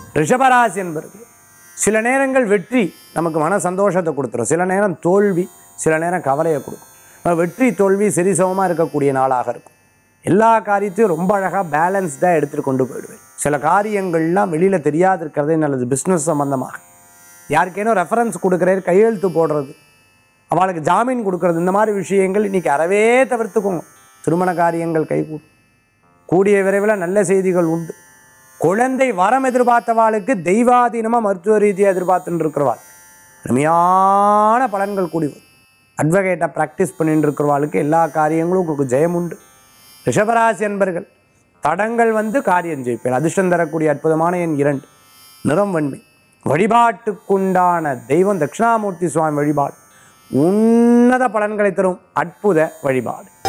ரிஷபராசி என்பர்கள் சில நேரங்கள் வெற்றி நமக்கு மன சந்தோஷத்தை கொடுத்துரும் சில நேரம் தோல்வி சில நேரம் கவலையை கொடுக்கும் ஆனா வெற்றி தோல்வி சரிசமமாக இருக்கக்கூடிய நாளாக இருக்கும் எல்லா காரியத்தையும் ரொம்ப அழகாக பேலன்ஸ்டாக எடுத்துகிட்டு கொண்டு போயிடுவேன் சில காரியங்கள்லாம் வெளியில் தெரியாது இருக்கிறதே நல்லது பிஸ்னஸ் சம்மந்தமாக யாருக்கேனும் ரெஃபரன்ஸ் கொடுக்குறாரு கையெழுத்து போடுறது அவளுக்கு ஜாமீன் கொடுக்கறது இந்த மாதிரி விஷயங்கள் இன்னைக்கு அறவே தவிர்த்துக்கோங்க திருமண காரியங்கள் கைகூடும் கூடிய விரைவில் நல்ல செய்திகள் உண்டு குழந்தை வரம் எதிர்பார்த்தவாளுக்கு தெய்வாதீனமாக மருத்துவ ரீதியாக எதிர்பார்த்துட்டு இருக்கிறவாள் அருமையான பலன்கள் கூடி வரும் அட்வொகேட்டாக ப்ராக்டிஸ் பண்ணிட்டு இருக்கிறவாளுக்கு எல்லா காரியங்களும் உங்களுக்கு ஜெயம் உண்டு ரிஷபராசி என்பர்கள் தடங்கள் வந்து காரியம் ஜெயிப்பேன் அதிர்ஷ்டம் தரக்கூடிய அற்புதமான எண் இரண்டு நிறம் வன்மை வழிபாட்டுக்குண்டான தெய்வம் தட்சிணாமூர்த்தி சுவாமி வழிபாடு உன்னத பலன்களை தரும் அற்புத வழிபாடு